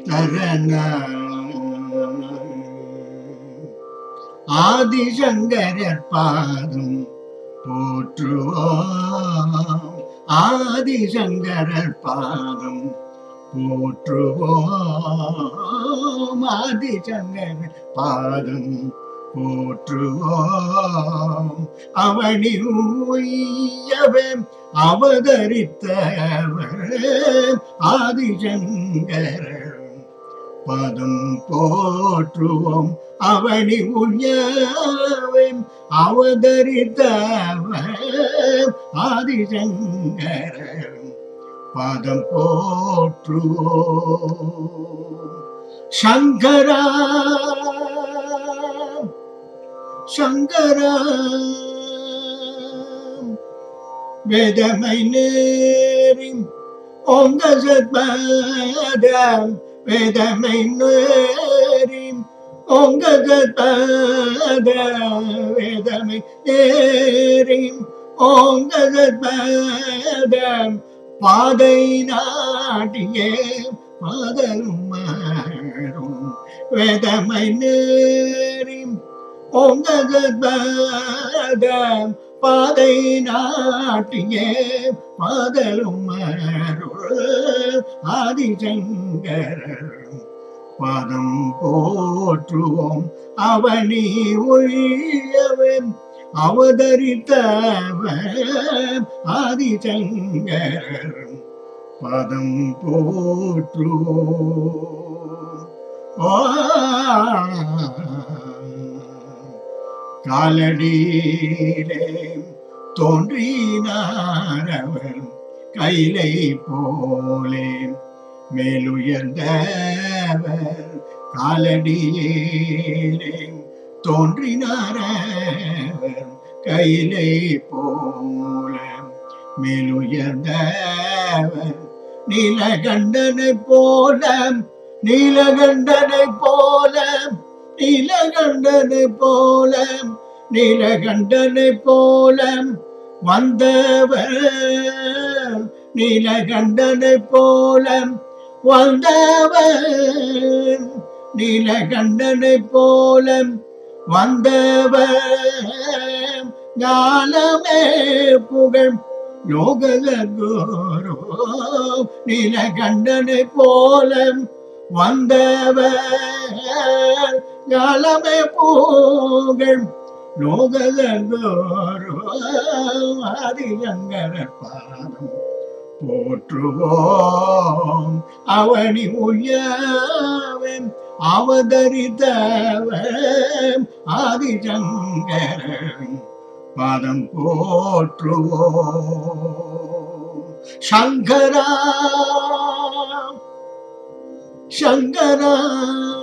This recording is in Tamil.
தரண ஆதிசங்கரர் பாதம் போற்றுவோம் ஆதிசங்கரர் பாதம் போற்றுவோம் ஆதிசங்கரர் பாதம் போற்றுவோம் அவனி உய்யவே அவதரித்தவர் ஆதிசங்கரர் பதம் போற்றுவோம் அவனி உயவே அவதரித்தவர் ஆதிசங்கரர் பதம் போற்றுவோம் சங்கரா சங்கரா வேதமை நேரி ஓங்க சத்பதம் வேதமை நேரி ஓங்க சத்பதம் வேதமை நேரி ஓங்க சத்பதம் பாதை நாட்டியே பாதலும் மாறும் வேதமை நேரி ஓங்க சத்பதம் பாதை நாட்டியே பாதலும் அருள் ஆதிசங்கரர் பதம் போற்றுவோம் அவனி ஒழியவே அவதரித்தவர் ஆதிசங்கரர் பதம் போற்றுவோம் ஆ காலடியிலே தோன்றினாரவர் கைலை போலே மேலுயர்ந்தவர் காலடியிலே தோன்றினாரவர் கைலை போல மேலுயர்ந்தவர் நீலகண்டனை போல நீலகண்டனை போல நீலகண்டனை போல நீலகண்டனை போல வந்தவர் நீலகண்டனை போல வந்தவர் நீலகண்டனை போல வந்தவர் ஞானமே புகழ் லோககுரு நீலகண்டனை போல வந்தவர் ஞானமே புகழ் லோககுரு ஆதிசங்கரர் பாதம் போற்றுவோம் அவனி உயவன் அவதரித்தவன் ஆதிசங்கரன் பாதம் போற்றுவோம் சங்கரா சங்கரா